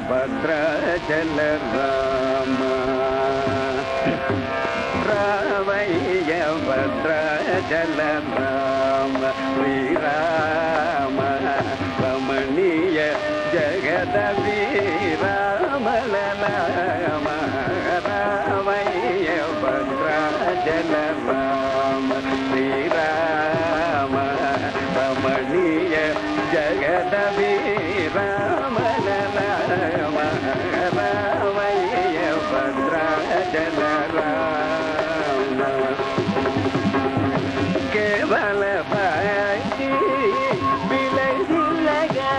భద్రాచల రామ రావయ్య భద్రాచల రామ శ్రీరామ రమణీయ జగద వీరామల రామ రావయ్య భద్రాచల రామ శ్రీరామ రమణీయ జగద వీరామల రామ రావయ్య భద్రాచల రామ కేవల భక్తి విలసిల్లగా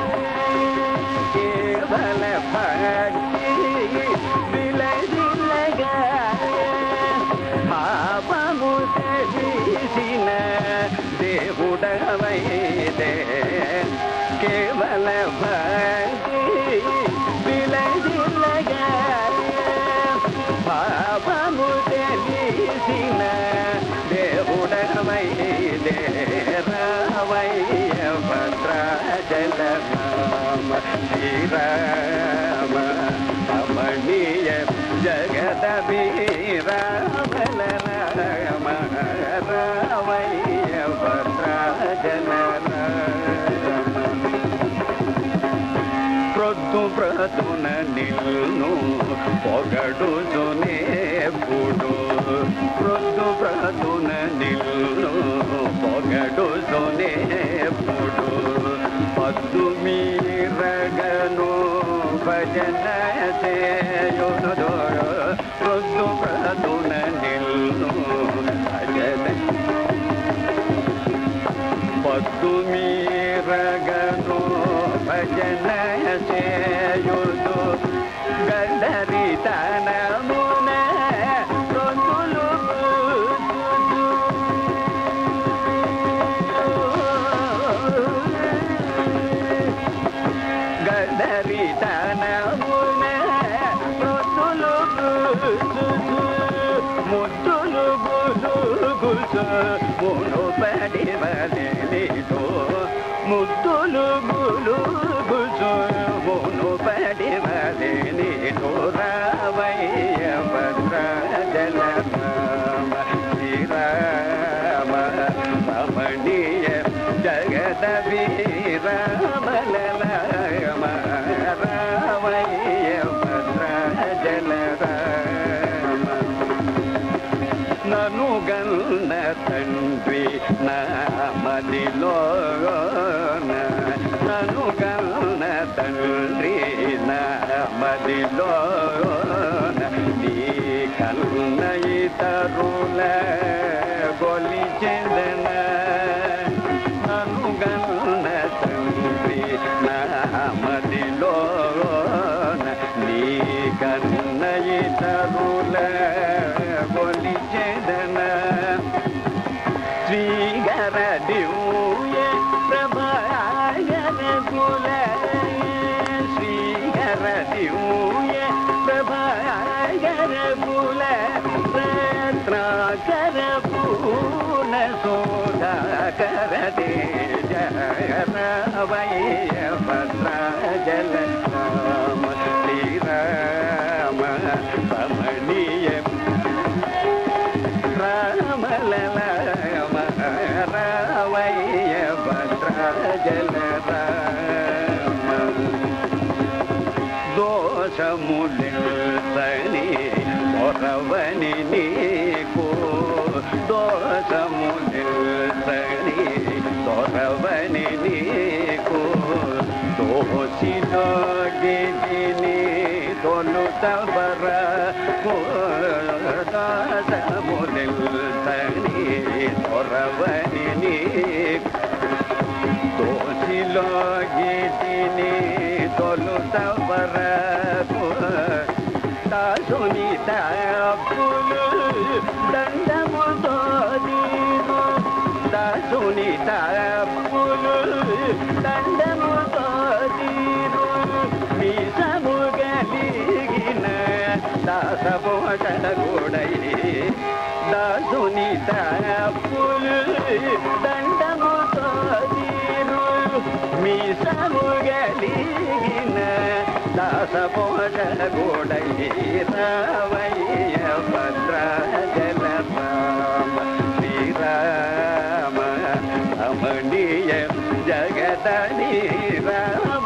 కేవల భక్తి విలసిల్లగా పాపము తెలిసిన దేవుడవైతే కేవల భక్తి విలసిల్లగా పాపము తెలిసిన దేవుడవైదే రావయ్య భద్రాచల రామ శ్రీరామ రమణీయ జగద వీరామల రామ రావయ్య భద్రాచల రామ ప్రొద్దు ప్రతున నిల్ను పొగడుచునే పుడు ప్రొద్దు ప్రతున నిల్ను పొగడుచునే పుడు పద్దు మీరగను భజన చేయుడు ప్రొద్దు ప్రతున నిల్ను భజన పద్దు మీరగను భజన చేయుదు గంధరి తనమున రొందులు గంధరి తనమున రొందులు ముద్దులు గులుగుసు మును పడి వదిలితో ముద్దులు గులుగుసు మును పడి వదిలితో రావయ్య భద్రాజల రామ శ్రీరామ రమణీయ జగద వీరామల రామ రావయ్య భద్రాజల రామ నను గన్న తండ్రి నా మదిలో నను గన్న తండ్రి నా మదిలో నీ కన్న ఇతరుల గొలి చెందన నను గన్న తండ్రి నా మదిలో నీ కన్న ఇతరుల గొలి చెందన శ్రీగర దివ్య ప్రభాగన కుల శ్రీగర దివ్య ప్రభాగన కుల రత్నాకర పూర్ణ సోదాకర తేజ రవయ్య భద్రాజల రామ శ్రీరామ రమణీయ రామల రామ రావయ్య భద్రాజల రామ దోషములని పొరవని నీకు దోషములని పొరవని నీకు దోషిలోగిని తొలుతవర దోషములని పొరవని నీకు దోషిలోగిని తొలుతవరకు దాసుని తప్పులు దండముతో నీరు దాసుని తప్పులు దండముతో నీరు మీసము కలిగిన దాసపోటల గుడై దాసుని తప్పులు దండముతో తీరు మీసము గలిగిన దాసపోష గోడై రావయ్య భద్రాచల రామ శ్రీరామ అమణీయ జగదని రామ